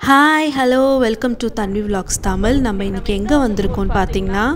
hi hello welcome to Tanvi vlogs Tamil நம்ம இன்னைக்கு எங்கே வந்திருக்கோம்னு பார்த்தீங்கன்னா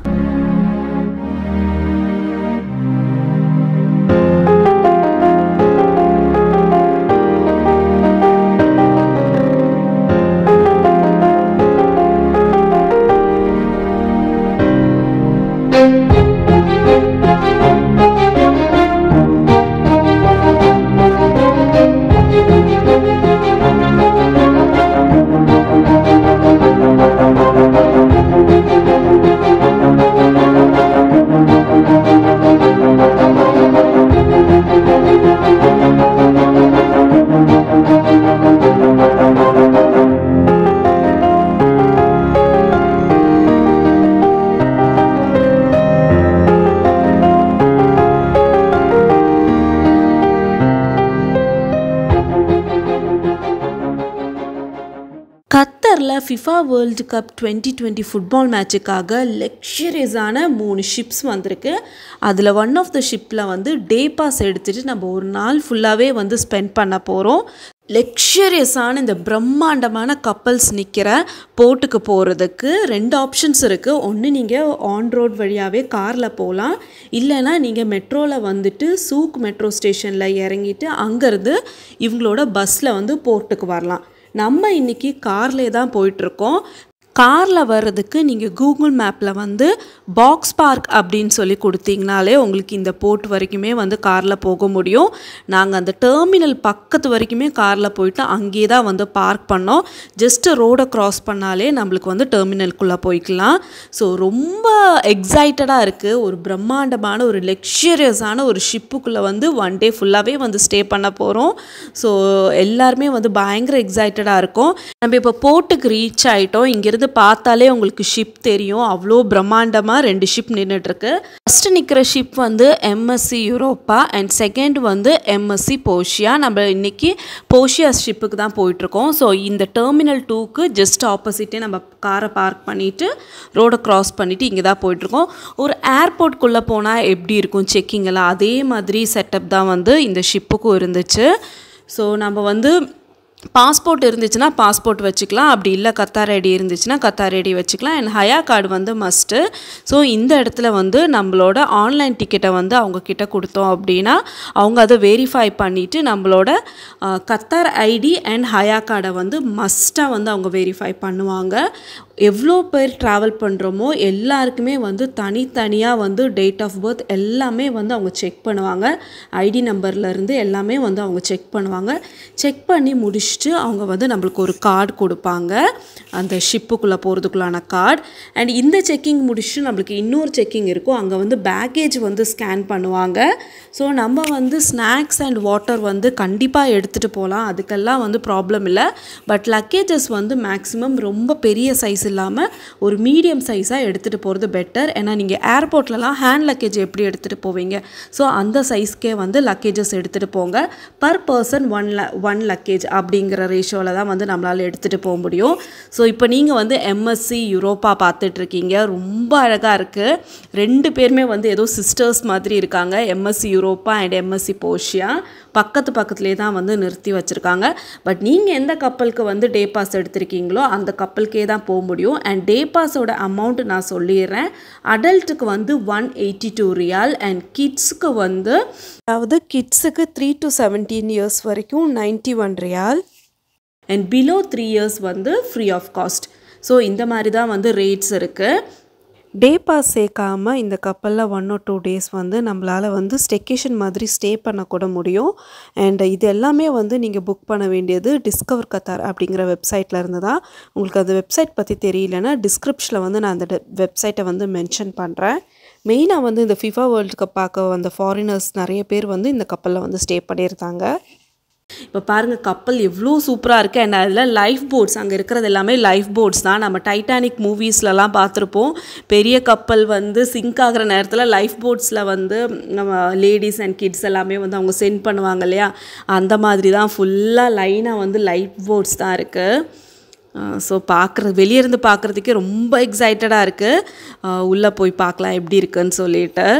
கத்தரில் FIFA world cup twenty twenty football மேட்சுக்காக லக்ஷரியஸான மூணு ஷிப்ஸ் வந்திருக்கு அதில் ஒன் ஆஃப் த ஷிப்பில் வந்து டே பாஸ் எடுத்துகிட்டு நம்ம ஒரு நாள் ஃபுல்லாகவே வந்து ஸ்பெண்ட் பண்ண போகிறோம் லக்ஷரியஸான இந்த பிரம்மாண்டமான கப்பல்ஸ் நிற்கிற போட்டுக்கு போகிறதுக்கு ரெண்டு ஆப்ஷன்ஸ் இருக்குது ஒன்று நீங்கள் ஆன் ரோட் வழியாகவே காரில் போகலாம் இல்லைன்னா நீங்கள் மெட்ரோவில் வந்துட்டு சூக் மெட்ரோ ஸ்டேஷனில் இறங்கிட்டு அங்கேருந்து இவங்களோட பஸ்ஸில் வந்து போர்ட்டுக்கு வரலாம் நம்ம இன்றைக்கி கார்லே தான் போயிட்டுருக்கோம் காரில் வர்றதுக்கு நீங்கள் கூகுள் மேப்பில் வந்து பாக்ஸ் பார்க் அப்படின்னு சொல்லி கொடுத்தீங்கனாலே உங்களுக்கு இந்த போர்ட் வரைக்குமே வந்து காரில் போக முடியும் நாங்கள் அந்த டெர்மினல் பக்கத்து வரைக்குமே காரில் போயிட்டு அங்கேயே தான் வந்து பார்க் பண்ணோம் ஜஸ்ட்டு ரோடை க்ராஸ் பண்ணாலே நம்மளுக்கு வந்து டெர்மினலுக்குள்ளே போய்க்கலாம் ஸோ ரொம்ப எக்ஸைட்டடாக இருக்குது ஒரு பிரம்மாண்டமான ஒரு லக்ஷரியஸான ஒரு ஷிப்புக்குள்ளே வந்து ஒன் டே ஃபுல்லாகவே வந்து ஸ்டே பண்ண போகிறோம் ஸோ எல்லாருமே வந்து பயங்கர எக்ஸைட்டடாக இருக்கும் நம்ம இப்போ போர்ட்டுக்கு ரீச் ஆகிட்டோம் இங்கேருந்து பார்த்தாலே உங்களுக்கு ஷிப் தெரியும் அவ்வளோ பிரம்மாண்டமாக ரெண்டு ஷிப் நின்றுட்டுருக்கு ஃபஸ்ட்டு நிற்கிற ஷிப் வந்து எம்எஸ்சி யூரோப்பா அண்ட் செகண்ட் வந்து எம்எஸ்சி போஷியா நம்ம இன்னைக்கு போஷியா ஷிப்புக்கு தான் போயிட்டுருக்கோம் ஸோ இந்த டெர்மினல் டூக்கு ஜஸ்ட் ஆப்போசிட்டே நம்ம காரை பார்க் பண்ணிவிட்டு ரோடை க்ராஸ் பண்ணிவிட்டு இங்கே தான் போயிட்டுருக்கோம் ஒரு ஏர்போர்ட்குள்ளே போனால் எப்படி இருக்கும் செக்கிங் எல்லாம் அதே மாதிரி செட்டப் தான் வந்து இந்த ஷிப்புக்கும் இருந்துச்சு ஸோ நம்ம வந்து பாஸ்போர்ட் இருந்துச்சுன்னா பாஸ்போர்ட் வச்சுக்கலாம் அப்படி இல்லை கத்தார் ஐடி இருந்துச்சுன்னா கத்தார் ஐடி வச்சுக்கலாம் அண்ட் ஹயா கார்டு வந்து மஸ்ட்டு ஸோ இந்த இடத்துல வந்து நம்மளோட ஆன்லைன் டிக்கெட்டை வந்து அவங்க கிட்ட கொடுத்தோம் அப்படின்னா அவங்க அதை வெரிஃபை பண்ணிவிட்டு நம்மளோட அஹ், கத்தார் ஐடி அண்ட் ஹயா கார்டை வந்து மஸ்ட்டாக வந்து அவங்க வெரிஃபை பண்ணுவாங்க எவ்வளோ பேர் ட்ராவல் பண்ணுறோமோ எல்லாருக்குமே வந்து தனித்தனியாக வந்து டேட் ஆஃப் பர்த் எல்லாமே வந்து அவங்க செக் பண்ணுவாங்க ஐடி நம்பர்லேருந்து எல்லாமே வந்து அவங்க செக் பண்ணுவாங்க செக் பண்ணி முடிச்சுட்டு அவங்க வந்து நம்மளுக்கு ஒரு கார்டு கொடுப்பாங்க அந்த ஷிப்புக்குள்ளே போகிறதுக்குள்ளான கார்டு அண்ட் இந்த செக்கிங் முடிச்சுட்டு நம்மளுக்கு இன்னொரு செக்கிங் இருக்கும் அங்கே வந்து பேக்கேஜ் வந்து ஸ்கேன் பண்ணுவாங்க ஸோ நம்ம வந்து ஸ்நாக்ஸ் அண்ட் வாட்டர் வந்து கண்டிப்பாக எடுத்துகிட்டு போகலாம் அதுக்கெல்லாம் வந்து ப்ராப்ளம் இல்லை பட் லக்கேஜஸ் வந்து மேக்ஸிமம் ரொம்ப பெரிய சைஸ் இல்லாமல் ஒரு மீடியம் சைஸாக எடுத்துகிட்டு போகிறது பெட்டர் ஏன்னா நீங்கள் ஏர்போர்ட்லலாம் ஹேண்ட் லக்கேஜ் எப்படி எடுத்துகிட்டு போவீங்க ஸோ அந்த சைஸ்க்கே வந்து லக்கேஜஸ் எடுத்துகிட்டு போங்க பர் பர்சன் ஒன் ல ஒன் லக்கேஜ் அப்படிங்கிற ரேஷியோவில் தான் வந்து நம்மளால் எடுத்துகிட்டு போக முடியும் ஸோ இப்போ நீங்கள் வந்து எம்எஸ்சி யூரோப்பா பார்த்துட்ருக்கீங்க ரொம்ப அழகாக இருக்குது ரெண்டு பேருமே வந்து ஏதோ சிஸ்டர்ஸ் மாதிரி இருக்காங்க MSC Europa and MSC Poesia பக்கத்து பக்கத்துலேயே தான் வந்து நிறுத்தி வச்சுருக்காங்க பட் நீங்கள் எந்த கப்பலுக்கு வந்து டே பாஸ் எடுத்திருக்கீங்களோ அந்த கப்பலுக்கே தான் போக முடியும் அண்ட் டே பாஸோட அமௌண்ட் நான் சொல்லிடுறேன் அடல்ட்டுக்கு வந்து one eighty two riyal and கிட்ஸுக்கு வந்து அதாவது கிட்ஸுக்கு த்ரீ டு செவன்டீன் இயர்ஸ் வரைக்கும் ninety one riyal and below three years வந்து ஃப்ரீ ஆஃப் காஸ்ட் ஸோ இந்த மாதிரி தான் வந்து ரேட்ஸ் இருக்குது டே பாஸ் சேர்க்காம இந்த கப்பலில் ஒன் ஆர் டூ டேஸ் வந்து நம்மளால் வந்து ஸ்டெக்கேஷன் மாதிரி ஸ்டே பண்ணக்கூட முடியும் அண்ட் இது எல்லாமே வந்து நீங்கள் புக் பண்ண வேண்டியது டிஸ்கவர் கத்தார் அப்படிங்கிற வெப்சைட்டில் இருந்து தான் உங்களுக்கு அந்த வெப்சைட் பற்றி தெரியலனா டிஸ்கிரிப்ஷனில் வந்து நான் அந்த வெப்சைட்டை வந்து மென்ஷன் பண்ணுறேன் மெயினாக வந்து இந்த ஃபிஃபா வேர்ல்டு கப் பார்க்க வந்த ஃபாரினர்ஸ் நிறைய பேர் வந்து இந்த கப்பலில் வந்து ஸ்டே பண்ணியிருந்தாங்க இப்போ பாருங்கள் கப்பல் எவ்வளோ சூப்பராக இருக்குது அண்ட் அதில் லைஃப் போட்ஸ் அங்கே இருக்கிறது எல்லாமே லைஃப் போட்ஸ் தான் நம்ம டைட்டானிக் மூவிஸ்லலாம் பார்த்துருப்போம் பெரிய கப்பல் வந்து சிங்க் ஆகிற நேரத்தில் லைஃப் போட்ஸில் வந்து நம்ம லேடிஸ் அண்ட் கிட்ஸ் எல்லாமே வந்து அவங்க சென்ட் பண்ணுவாங்க இல்லையா அந்த மாதிரி தான் ஃபுல்லாக லைனாக வந்து லைஃப் போட்ஸ் தான் இருக்குது ஸோ பார்க்குறது வெளியே இருந்து பார்க்குறதுக்கே ரொம்ப எக்ஸைட்டடாக இருக்குது உள்ளே போய் பார்க்கலாம் எப்படி இருக்குன்னு சொல்லிட்டு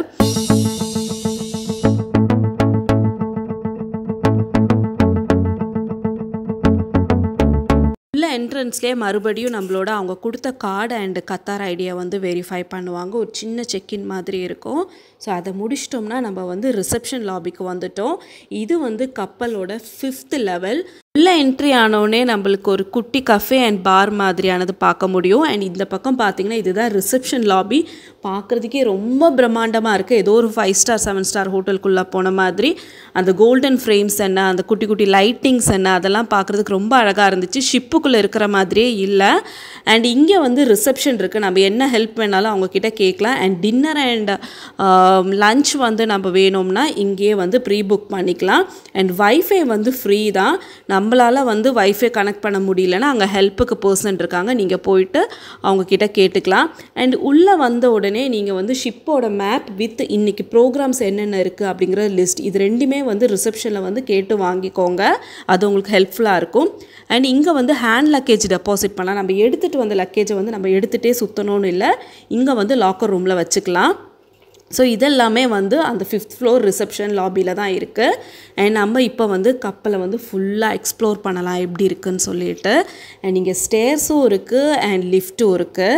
உள்ள என்ட்ரன்ஸ் என்ட்ரன்ஸ்லேயே மறுபடியும் நம்மளோட அவங்க கொடுத்த கார்டு அண்ட் கத்தார் ஐடியா வந்து வெரிஃபை பண்ணுவாங்க ஒரு சின்ன செக்இன் மாதிரி இருக்கும் ஸோ அதை முடிச்சிட்டோம்னா நம்ம வந்து ரிசப்ஷன் லாபிக்கு வந்துட்டோம் இது வந்து கப்பலோட ஃபிஃப்த் லெவல் உள்ள என்ட்ரி ஆனோடனே நம்மளுக்கு ஒரு குட்டி கஃபே அண்ட் பார் மாதிரியானது பார்க்க முடியும் அண்ட் இந்த பக்கம் பார்த்தீங்கன்னா இதுதான் ரிசப்ஷன் லாபி பார்க்குறதுக்கே ரொம்ப பிரம்மாண்டமாக இருக்குது ஏதோ ஒரு ஃபைவ் ஸ்டார் செவன் ஸ்டார் ஹோட்டலுக்குள்ளே போன மாதிரி அந்த கோல்டன் ஃப்ரேம்ஸ் என்ன அந்த குட்டி குட்டி லைட்டிங்ஸ் என்ன அதெல்லாம் பார்க்குறதுக்கு ரொம்ப அழகாக இருந்துச்சு ஷிப்புக்குள்ளே இருக்கிற மாதிரியே இல்லை அண்ட் இங்கே வந்து ரிசப்ஷன் இருக்குது நம்ம என்ன ஹெல்ப் வேணாலும் அவங்கக்கிட்ட கேட்கலாம் அண்ட் டின்னர் அண்ட் லஞ்ச் வந்து நம்ம வேணும்னா இங்கேயே வந்து ப்ரீ புக் பண்ணிக்கலாம் அண்ட் வைஃபை வந்து ஃப்ரீ தான் நம்மளால் வந்து வைஃபை கனெக்ட் பண்ண முடியலன்னா அங்கே ஹெல்ப்புக்கு பர்சன் இருக்காங்க நீங்கள் போயிட்டு அவங்கக்கிட்ட கேட்டுக்கலாம் அண்ட் உள்ளே வந்த உடனே நீங்கள் வந்து ஷிப்போட மேப் வித் இன்னைக்கு ப்ரோக்ராம்ஸ் என்னென்ன இருக்குது அப்படிங்கிற லிஸ்ட் இது ரெண்டுமே வந்து ரிசப்ஷனில் வந்து கேட்டு வாங்கிக்கோங்க அது உங்களுக்கு ஹெல்ப்ஃபுல்லாக இருக்கும் அண்ட் இங்கே வந்து ஹேண்ட் லக்கேஜ் டெபாசிட் பண்ணலாம் நம்ம எடுத்துகிட்டு வந்த லக்கேஜை வந்து நம்ம எடுத்துகிட்டே சுற்றணும்னு இல்லை இங்கே வந்து லாக்கர் ரூமில் வச்சுக்கலாம் ஸோ இதெல்லாமே வந்து அந்த ஃபிஃப்த் ஃப்ளோர் ரிசப்ஷன் லாபியில் தான் இருக்குது அண்ட் நம்ம இப்போ வந்து கப்பலை வந்து ஃபுல்லாக எக்ஸ்ப்ளோர் பண்ணலாம் எப்படி இருக்குன்னு சொல்லிட்டு அண்ட் இங்கே ஸ்டேர்ஸும் இருக்குது அண்ட் லிஃப்ட்டும் இருக்குது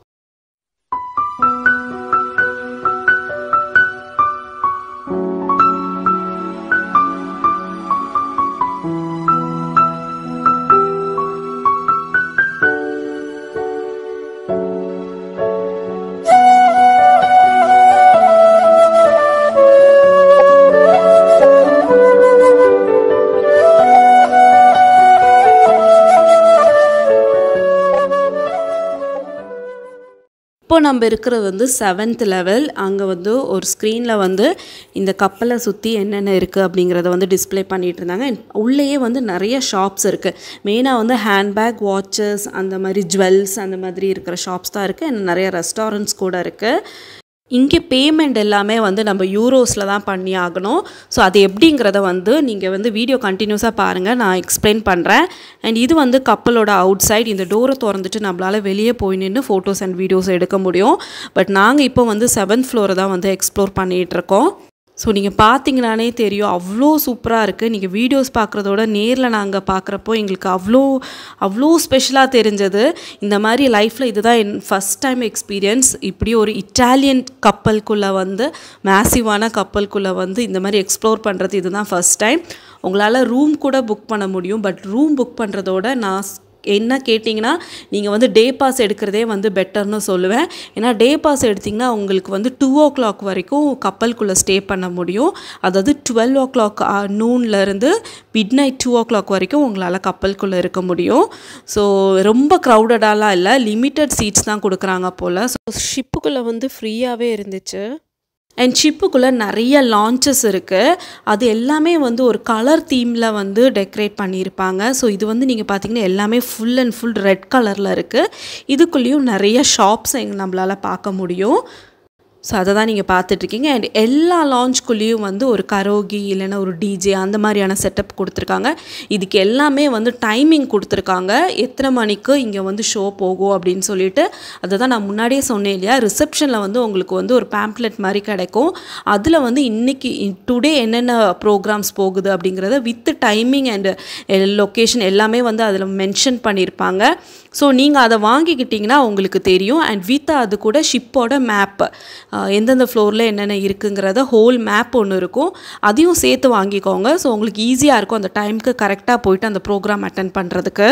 இப்போ நம்ம இருக்கிறது வந்து செவன்த் லெவல் அங்கே வந்து ஒரு ஸ்க்ரீனில் வந்து இந்த கப்பலை சுற்றி என்னென்ன இருக்குது அப்படிங்கிறத வந்து டிஸ்ப்ளே பண்ணிகிட்டு இருந்தாங்க And உள்ளேயே வந்து நிறைய ஷாப்ஸ் இருக்குது மெயினாக வந்து ஹேண்ட்பேக் வாட்சஸ் அந்த மாதிரி ஜுவல்ஸ் அந்த மாதிரி இருக்கிற ஷாப்ஸ் தான் இருக்குது and நிறைய ரெஸ்டாரண்ட்ஸ் கூட இருக்குது இங்கே பேமெண்ட் எல்லாமே வந்து நம்ம யூரோஸில் தான் பண்ணி ஆகணும் ஸோ அது எப்படிங்கிறத வந்து நீங்கள் வந்து வீடியோ கண்டினியூஸாக பாருங்கள் நான் எக்ஸ்பிளைன் பண்ணுறேன் அண்ட் இது வந்து கப்பலோட அவுட் சைட் இந்த டோரை திறந்துட்டு நம்மளால் வெளியே போய் நின்று ஃபோட்டோஸ் அண்ட் வீடியோஸ் எடுக்க முடியும் பட் நாங்கள் இப்போ வந்து செவன்த் ஃப்ளோரை தான் வந்து எக்ஸ்ப்ளோர் பண்ணிகிட்ருக்கோம் ஸோ நீங்கள் பார்த்தீங்கனாலே தெரியும் அவ்வளோ சூப்பராக இருக்குது நீங்கள் வீடியோஸ் பார்க்குறதோட நேரில் நாங்கள் பார்க்குறப்போ எங்களுக்கு அவ்வளோ அவ்வளோ ஸ்பெஷலாக தெரிஞ்சது இந்த மாதிரி லைஃப்பில் இதுதான் என் ஃபஸ்ட் டைம் எக்ஸ்பீரியன்ஸ் இப்படி ஒரு இட்டாலியன் கப்பலுக்குள்ளே வந்து மேசிவான கப்பலுக்குள்ளே வந்து இந்த மாதிரி எக்ஸ்ப்ளோர் பண்ணுறது இதுதான் ஃபஸ்ட் டைம் உங்களால் ரூம் கூட புக் பண்ண முடியும் பட் ரூம் புக் பண்ணுறதோட நான் என்ன கேட்டிங்கன்னா நீங்கள் வந்து டே பாஸ் எடுக்கிறதே வந்து பெட்டர்னு சொல்லுவேன் ஏன்னா டே பாஸ் எடுத்திங்கன்னா உங்களுக்கு வந்து டூ ஓ கிளாக் வரைக்கும் கப்பலுக்குள்ளே ஸ்டே பண்ண முடியும் அதாவது டுவெல் ஓ கிளாக் நூன்லேருந்து midnight two o'clock வரைக்கும் உங்களால் கப்பலுக்குள்ளே இருக்க முடியும் ஸோ ரொம்ப க்ரௌடடாலாம் இல்லை லிமிட்டட் சீட்ஸ் தான் கொடுக்குறாங்க போல் ஸோ ஷிப்புக்குள்ளே வந்து ஃப்ரீயாகவே இருந்துச்சு அண்ட் ஷிப்புக்குள்ளே நிறைய லான்ச்சஸ் இருக்குது அது எல்லாமே வந்து ஒரு கலர் தீமில் வந்து டெக்கரேட் பண்ணியிருப்பாங்க ஸோ இது வந்து நீங்கள் பார்த்தீங்கன்னா எல்லாமே ஃபுல் அண்ட் ஃபுல் ரெட் கலரில் இருக்குது இதுக்குள்ளேயும் நிறைய ஷாப்ஸ் எங்க நம்மளால் பார்க்க முடியும் ஸோ அதை தான் நீங்கள் பார்த்துட்ருக்கீங்க அண்ட் எல்லா லான்ச்குள்ளேயும் வந்து ஒரு கரோகி இல்லைன்னா ஒரு டிஜே அந்த மாதிரியான செட்டப் கொடுத்துருக்காங்க இதுக்கு எல்லாமே வந்து டைமிங் கொடுத்துருக்காங்க எத்தனை மணிக்கு இங்கே வந்து ஷோ போகும் அப்படின்னு சொல்லிட்டு அதை தான் நான் முன்னாடியே சொன்னேன் இல்லையா ரிசப்ஷனில் வந்து உங்களுக்கு வந்து ஒரு பேம்ப்ளெட் மாதிரி கிடைக்கும் அதில் வந்து இன்றைக்கி டுடே என்னென்ன ப்ரோக்ராம்ஸ் போகுது அப்படிங்கிறத வித் டைமிங் அண்ட் லொக்கேஷன் எல்லாமே வந்து அதில் மென்ஷன் பண்ணியிருப்பாங்க ஸோ நீங்கள் அதை வாங்கிக்கிட்டிங்கன்னா உங்களுக்கு தெரியும் அண்ட் வித் அது கூட ஷிப்போட மேப் எந்தெந்த ஃப்ளோரில் என்னென்ன இருக்குங்கிறத ஹோல் மேப் ஒன்று இருக்கும் அதையும் சேர்த்து வாங்கிக்கோங்க ஸோ உங்களுக்கு ஈஸியாக இருக்கும் அந்த டைமுக்கு கரெக்டாக போயிட்டு அந்த ப்ரோக்ராம் அட்டன் பண்ணுறதுக்கு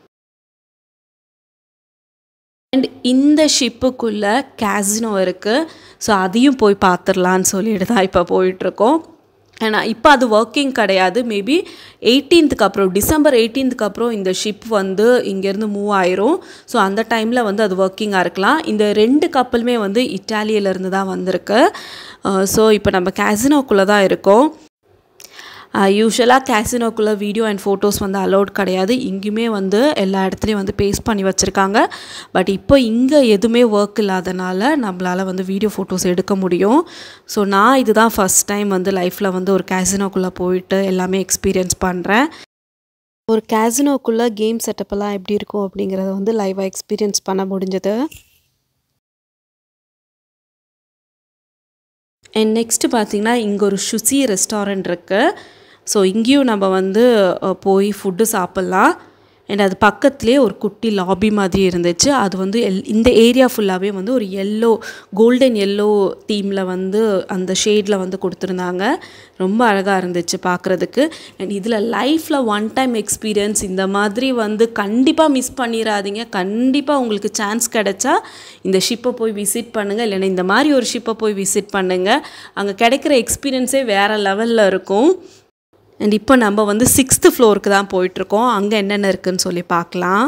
அண்ட் இந்த ஷிப்புக்குள்ளே கேசினோ இருக்குது ஸோ அதையும் போய் பார்த்துடலான்னு சொல்லிட்டு தான் இப்போ போயிட்டுருக்கோம் ஏன்னா இப்போ அது ஒர்க்கிங் கிடையாது மேபி எயிட்டீன்த்துக்கு அப்புறம் டிசம்பர் எயிட்டீன்த்துக்கு அப்புறம் இந்த ஷிப் வந்து இங்கேருந்து மூவ் ஆயிரும் ஸோ அந்த டைமில் வந்து அது ஒர்க்கிங்காக இருக்கலாம் இந்த ரெண்டு கப்பலுமே வந்து இட்டாலியிலேருந்து தான் வந்திருக்கு ஸோ இப்போ நம்ம கேசினோக்குள்ளே தான் இருக்கோம் யூஸ்வலாக கேசினோக்குள்ளே வீடியோ அண்ட் ஃபோட்டோஸ் வந்து அலௌட் கிடையாது இங்கேயுமே வந்து எல்லா இடத்துலையும் வந்து பேஸ்ட் பண்ணி வச்சுருக்காங்க பட் இப்போ இங்கே எதுவுமே ஒர்க் இல்லாதனால நம்மளால் வந்து வீடியோ ஃபோட்டோஸ் எடுக்க முடியும் ஸோ நான் இதுதான் ஃபஸ்ட் டைம் வந்து லைஃப்பில் வந்து ஒரு கேசினோக்குள்ளே போயிட்டு எல்லாமே எக்ஸ்பீரியன்ஸ் பண்ணுறேன் ஒரு கேசினோக்குள்ளே கேம் செட்டப்பெல்லாம் எப்படி இருக்கும் அப்படிங்கிறத வந்து லைவாக எக்ஸ்பீரியன்ஸ் பண்ண முடிஞ்சது அண்ட் நெக்ஸ்ட்டு பார்த்திங்கன்னா இங்கே ஒரு ஷுசி ரெஸ்டாரண்ட் இருக்குது ஸோ இங்கேயும் நம்ம வந்து போய் ஃபுட்டு சாப்பிட்லாம் அண்ட் அது பக்கத்துலேயே ஒரு குட்டி லாபி மாதிரி இருந்துச்சு அது வந்து எல் இந்த ஏரியா ஃபுல்லாகவே வந்து ஒரு எல்லோ கோல்டன் எல்லோ தீமில் வந்து அந்த ஷேடில் வந்து கொடுத்துருந்தாங்க ரொம்ப அழகாக இருந்துச்சு பார்க்குறதுக்கு அண்ட் இதில் லைஃப்பில் ஒன் டைம் எக்ஸ்பீரியன்ஸ் இந்த மாதிரி வந்து கண்டிப்பாக மிஸ் பண்ணிடாதீங்க கண்டிப்பாக உங்களுக்கு சான்ஸ் கிடைச்சா இந்த ஷிப்பை போய் விசிட் பண்ணுங்கள் இல்லைன்னா இந்த மாதிரி ஒரு ஷிப்பை போய் விசிட் பண்ணுங்கள் அங்கே கிடைக்கிற எக்ஸ்பீரியன்ஸே வேறு லெவலில் இருக்கும் அண்ட் இப்போ நம்ம வந்து சிக்ஸ்த்து ஃப்ளோருக்கு தான் போயிட்டுருக்கோம் அங்கே என்னென்ன இருக்குதுன்னு சொல்லி பார்க்கலாம்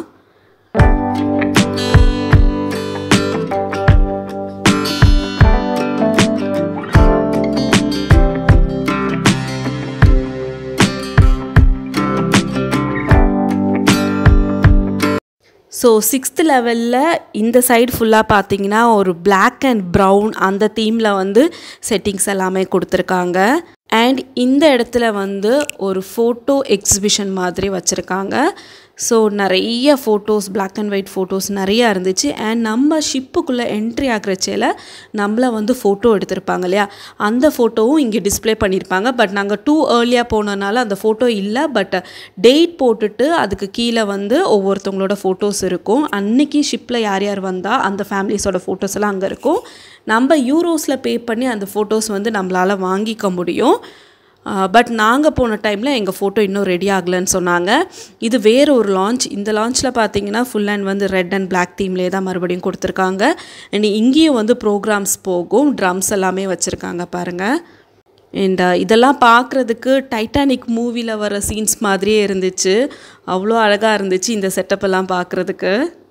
ஸோ சிக்ஸ்த் லெவலில் இந்த சைடு ஃபுல்லாக பார்த்தீங்கன்னா ஒரு பிளாக் அண்ட் ப்ரௌன் அந்த தீமில் வந்து செட்டிங்ஸ் எல்லாமே கொடுத்துருக்காங்க அண்ட் இந்த இடத்துல வந்து ஒரு ஃபோட்டோ எக்ஸிபிஷன் மாதிரி வச்சுருக்காங்க ஸோ நிறைய photos black and white photos நிறையா இருந்துச்சு அண்ட் நம்ம ஷிப்புக்குள்ளே என்ட்ரி ஆகிறச்சேல நம்மளை வந்து ஃபோட்டோ எடுத்திருப்பாங்க இல்லையா அந்த ஃபோட்டோவும் இங்கே டிஸ்பிளே பண்ணியிருப்பாங்க பட் நாங்கள் டூ ஏர்லியாக போனதுனால அந்த ஃபோட்டோ இல்லை பட் டேட் போட்டுட்டு அதுக்கு கீழே வந்து ஒவ்வொருத்தவங்களோட ஃபோட்டோஸ் இருக்கும் அன்னைக்கு ஷிப்பில் யார் யார் வந்தால் அந்த ஃபேமிலிஸோட ஃபோட்டோஸ் எல்லாம் அங்கே இருக்கும் நம்ம யூரோஸில் பே பண்ணி அந்த ஃபோட்டோஸ் வந்து நம்மளால் வாங்கிக்க முடியும் பட் நாங்கள் போன டைமில் எங்கள் ஃபோட்டோ இன்னும் ரெடி ஆகலைன்னு சொன்னாங்க இது வேறு ஒரு லான்ச் இந்த லான்ச்சில் பார்த்தீங்கன்னா ஃபுல் அண்ட் வந்து ரெட் அண்ட் பிளாக் தீம்லேயே தான் மறுபடியும் கொடுத்துருக்காங்க அண்ட் இங்கேயும் வந்து ப்ரோக்ராம்ஸ் போகும் ட்ரம்ஸ் எல்லாமே வச்சுருக்காங்க பாருங்கள் அண்ட் இதெல்லாம் பார்க்குறதுக்கு டைட்டானிக் மூவியில் வர சீன்ஸ் மாதிரியே இருந்துச்சு அவ்வளோ அழகாக இருந்துச்சு இந்த செட்டப் எல்லாம் பார்க்குறதுக்கு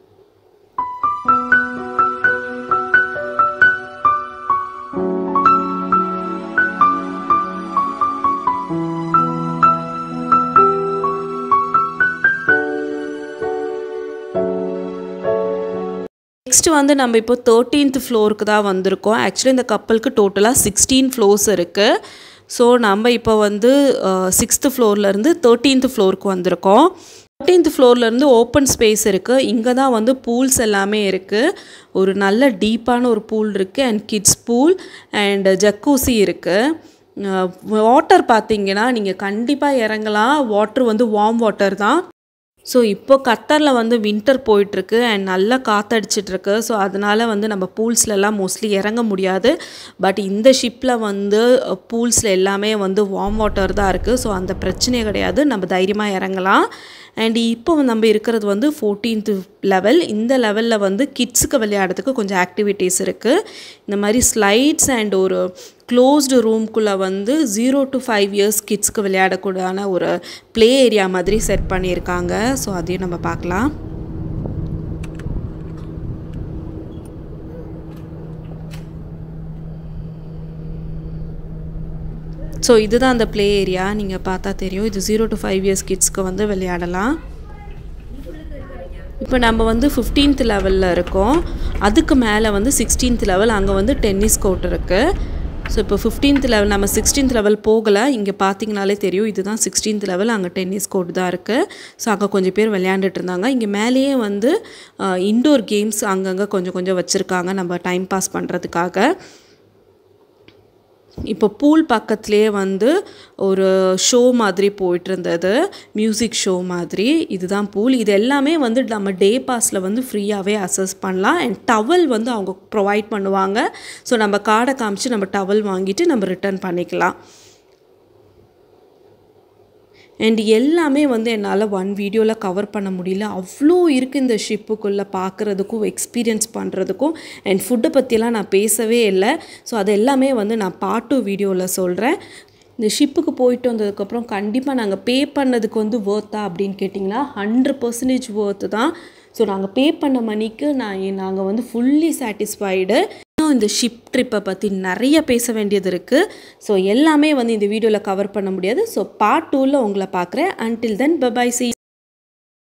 நெக்ஸ்ட் வந்து நம்ம இப்போ தேர்ட்டீன்த் ஃப்ளோருக்கு தான் வந்திருக்கோம் ஆக்சுவலி இந்த கப்பலுக்கு டோட்டலாக சிக்ஸ்டீன் ஃப்ளோர்ஸ் இருக்குது ஸோ நம்ம இப்போ வந்து சிக்ஸ்த்து ஃப்ளோர்லேருந்து தேர்ட்டீன்த் ஃப்ளோருக்கு வந்திருக்கோம் தேர்ட்டீன்த் ஃப்ளோர்லேருந்து ஓப்பன் ஸ்பேஸ் இருக்குது இங்கே தான் வந்து பூல்ஸ் எல்லாமே இருக்குது ஒரு நல்ல டீப்பான ஒரு பூல் இருக்குது and kids pool and jacuzzi இருக்குது வாட்டர் பார்த்தீங்கன்னா நீங்கள் கண்டிப்பாக இறங்கலாம் வாட்ரு வந்து வார்ம் வாட்டர் தான் ஸோ இப்போ கத்தரில் வந்து வின்டர் போயிட்டுருக்கு அண்ட் நல்லா காற்றடிச்சிட்ருக்கு ஸோ அதனால் வந்து நம்ம பூல்ஸ்லலாம் மோஸ்ட்லி இறங்க முடியாது பட் இந்த ஷிப்பில் வந்து பூல்ஸில் எல்லாமே வந்து வார்ம் வாட்டர் தான் இருக்குது ஸோ அந்த பிரச்சனையே கிடையாது நம்ம தைரியமாக இறங்கலாம் அண்ட் இப்போ நம்ம இருக்கிறது வந்து ஃபோர்டீன்த்து லெவல் இந்த லெவலில் வந்து கிட்ஸுக்கு விளையாடுறதுக்கு கொஞ்சம் ஆக்டிவிட்டீஸ் இருக்குது இந்த மாதிரி ஸ்லைட்ஸ் அண்ட் ஒரு க்ளோஸ்டு ரூம்குள்ளே வந்து ஜீரோ டு ஃபைவ் இயர்ஸ் கிட்ஸ்க்கு விளையாடக்கூடான ஒரு ப்ளே ஏரியா மாதிரி செட் பண்ணியிருக்காங்க ஸோ அதையும் நம்ம பார்க்கலாம் ஸோ இதுதான் அந்த ப்ளே ஏரியா நீங்கள் பார்த்தா தெரியும் இது ஜீரோ டு ஃபைவ் இயர்ஸ் கிட்ஸ்க்கு வந்து விளையாடலாம் இப்போ நம்ம வந்து ஃபிஃப்டீன்த் லெவலில் இருக்கோம் அதுக்கு மேலே வந்து சிக்ஸ்டீன்த் லெவல் அங்கே வந்து டென்னிஸ் கோர்ட் இருக்குது ஸோ இப்போ ஃபிஃப்டீன்த் லெவல் நம்ம சிக்ஸ்டீன்த் லெவல் போகலை இங்கே பார்த்தீங்கனாலே தெரியும் இதுதான் சிக்ஸ்டீன்த் லெவல் அங்கே டென்னிஸ் கோர்ட் தான் இருக்குது ஸோ அங்கே கொஞ்சம் பேர் விளையாண்டுட்டு இருந்தாங்க இங்கே மேலேயே வந்து இன்டோர் கேம்ஸ் அங்கங்கே கொஞ்சம் கொஞ்சம் வச்சுருக்காங்க நம்ம டைம் பாஸ் பண்ணுறதுக்காக இப்போ பூல் பக்கத்துலேயே வந்து ஒரு ஷோ மாதிரி போயிட்டு இருந்தது மியூசிக் ஷோ மாதிரி இதுதான் பூல் இது எல்லாமே வந்து நம்ம டே பாஸில் வந்து ஃப்ரீயாகவே அசஸ் பண்ணலாம் அண்ட் டவல் வந்து அவங்க ப்ரொவைட் பண்ணுவாங்க ஸோ நம்ம கார்டை காமிச்சு நம்ம டவல் வாங்கிட்டு நம்ம ரிட்டர்ன் பண்ணிக்கலாம் அண்ட் எல்லாமே வந்து என்னால் ஒன் வீடியோவில் கவர் பண்ண முடியல அவ்வளோ இருக்குது இந்த ஷிப்புக்குள்ளே பார்க்குறதுக்கும் எக்ஸ்பீரியன்ஸ் பண்ணுறதுக்கும் அண்ட் ஃபுட்டை பற்றியெல்லாம் நான் பேசவே இல்லை ஸோ அது எல்லாமே வந்து நான் பார்ட் டூ வீடியோவில் சொல்கிறேன் இந்த ஷிப்புக்கு போயிட்டு வந்ததுக்கப்புறம் கண்டிப்பாக நாங்கள் பே பண்ணதுக்கு வந்து வேர்த்தா அப்படின்னு கேட்டிங்கன்னா ஹண்ட்ரட் பர்சன்டேஜ் வேர்த்து தான் ஸோ நாங்கள் பே பண்ண மணிக்கு நான் நாங்கள் வந்து ஃபுல்லி சாட்டிஸ்ஃபைடு இன்னும் இந்த ஷிப் ட்ரிப்பை பற்றி நிறைய பேச வேண்டியது இருக்குது ஸோ எல்லாமே வந்து இந்த வீடியோவில் கவர் பண்ண முடியாது ஸோ பார்ட் டூவில் உங்களை பார்க்குறேன் அன்டில் தென் பபாய் சி